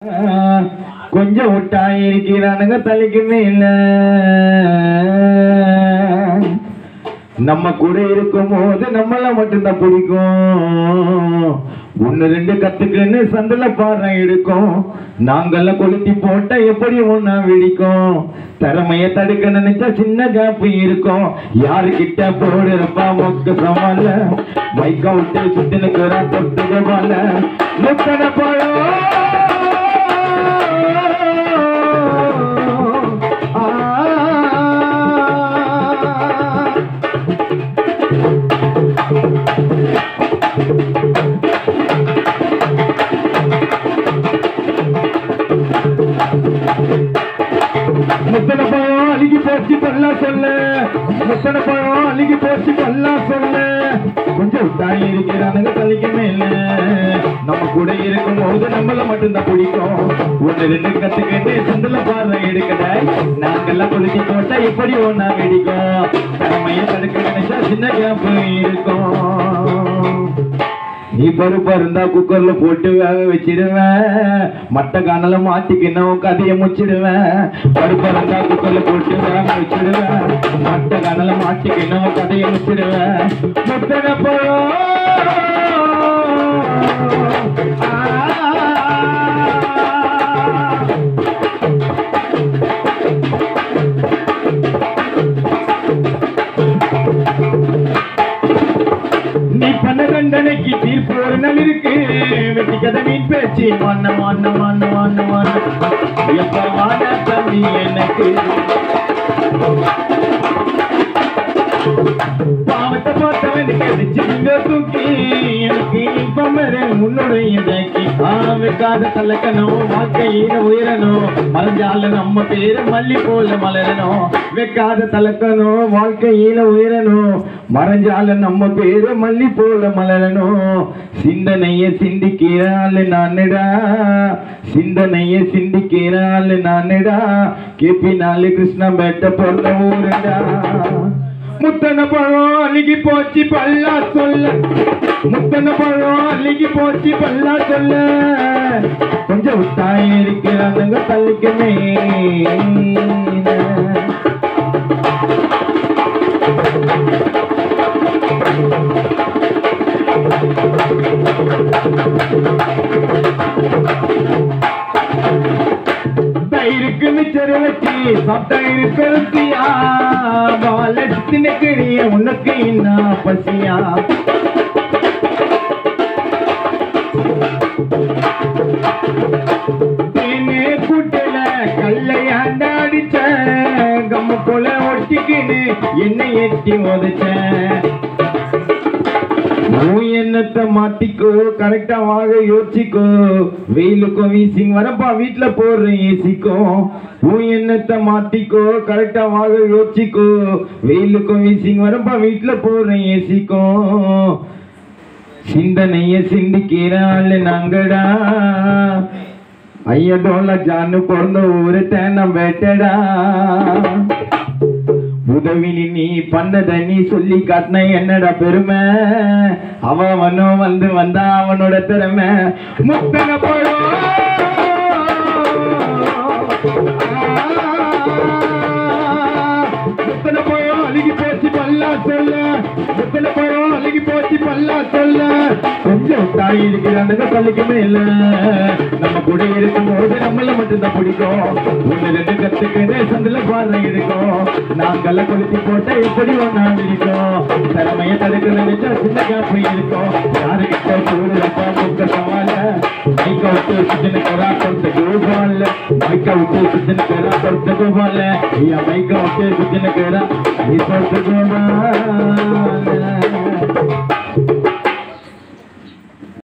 கொஞ்சம் விட்டா இருக்கிறானுங்க தலைக்கு மேல நம்ம கூட இருக்கும் போது நம்மள மட்டும்தான் பிடிக்கும் ஒன்னு ரெண்டு கத்துக்குன்னு சந்தில பாறை எடுக்கும் நாங்கெல்லாம் கொளுத்தி போட்டா எப்படி ஒண்ணா வெடிக்கும் திறமைய தடுக்க நினைச்சா சின்ன கேப் இருக்கும் யாரு கிட்ட போடுறப்பா மொக்க சவால மைக்க விட்டு சுத்தினுக்குறா தொட்டுக்க போல முத்தன பழம் முத்தன பழம் அழுகி போச்சு பல்லா சொல்ல முத்தன பழம் அழுகி போச்சு பல்லா சொல்ல கொஞ்சம் தாய் இருக்கிறானுங்க தலைக்கு மேல நம்ம கூட இருக்கும் போது நம்மள மட்டும்தான் பிடிக்கும் ஒண்ணு ரெண்டு கத்துக்கிட்டு சந்தில பாரு எடுக்கட நாங்கெல்லாம் கொளுத்தி போட்டா எப்படி ஒண்ணா வெடிக்கும் திறமைய தடுக்க நினைச்சா சின்ன கேப் இருக்கும் நீ பருப்பா இருந்தா குக்கர்ல போட்டு வேக வச்சிடுவேன் மட்ட காணல மாத்திக்கணும் கதையை முச்சிடுவேன் பருப்பா இருந்தா குக்கர்ல போட்டு வேக வச்சிடுவேன் மட்ட காணல மாத்திக்கணும் கதையை முச்சிடுவேன் முத்தன பழம் நீ பண்ண தண்டனைக்கு தீர்ப்பு ஒரு நாள் இருக்கு வெட்டி கதை மீன் பேச்சு மண்ண மண்ண மண்ண மண்ண மண்ண எப்ப வாட தம்பி எனக்கு பாவத்தை பார்த்தவனுக்கு வச்சுங்க தூக்கி எனக்கு இன்பம் வர உன்னுடைய ஜாக்கி வைக்காத தலக்கணும் வாழ்க்கையில உயரணும் மறைஞ்சால நம்ம பேரு மல்லி போல மலரணும் வைக்காத தலக்கணும் வாழ்க்கையில உயரணும் மறைஞ்சால நம்ம பேரு மல்லி போல மலரணும் சிந்தனைய சிந்திக்கிறாள் நானடா சிந்தனைய சிந்திக்கிறாள் நானடா கேபி நாலு கிருஷ்ணா பேட்ட பொருள ஊருடா முத்தன பழம் அழுகி போச்சு பல்லா சொல்ல முத்தன பழம் அழுகி போச்சு பல்லா சொல்ல கொஞ்சம் விட்டாய் இருக்கிறானுங்க தள்ளிக்குமே தயிருக்கு மிச்சர் வச்சு சாப்பிட்டா இருக்கு ருசியா பாலத்தினுக்கு நீ உனக்கு என்ன பசியா தேனே கூட்டல கல்லையாண்ட அடிச்ச கம்ம போல ஒட்டிக்கின்னு என்னை எட்டி உதச்ச உன் எண்ணத்தை மாத்திக்கோ கரெக்டா வாங்க யோசிக்கோ வெயிலுக்கும் வீசிங் வரப்பா வீட்டுல போடுற ஏசிக்கோ உன் எண்ணத்தை மாத்திக்கோ கரெக்டா வாங்க யோசிக்கோ வெயிலுக்கும் வீசிங் வரப்பா வீட்டுல போடுற ஏசிக்கோ சிந்தனைய சிந்திக்கிறாள் நாங்கடா ஐயடோல ஜானு பிறந்த ஊரு தேனம் வேட்டடா உதவி நீ பண்ணத நீ சொல்லி காட்டின என்னடா பெருமை அவனும் வந்து வந்தா அவனோட திறமை முத்தன பழம் முத்தன பழம் அழுகி போச்சு பல்லா சொல்ல முத்தன பழம் அழுகி போச்சு பல்லா சொல்ல கொஞ்சம் தாய் இருக்கிறானுங்க சொல்லிக்குமே இல்ல நம்ம கூட இருக்கும் போது நம்மள மட்டும்தான் பிடிக்கும் ஒண்ணு ரெண்டு கத்துக்குன்னு சந்தில பாதை இருக்கும் நாங்கெல்லாம் கொளுத்தி போட்டா எப்படி ஒண்ணா இருக்கும் திறமைய தடுக்க நினைச்சா சின்ன கேப் இருக்கும் யாருக்கிட்ட சூழலப்பா முக்க சவால மைக்க விட்டு சுத்தின கரா கொடுத்த கோபால மைக்க விட்டு சுத்தின கரா கொடுத்த கோபால ஐயா மைக்க விட்டு சுத்தின கரா நீ கொடுத்த கோபால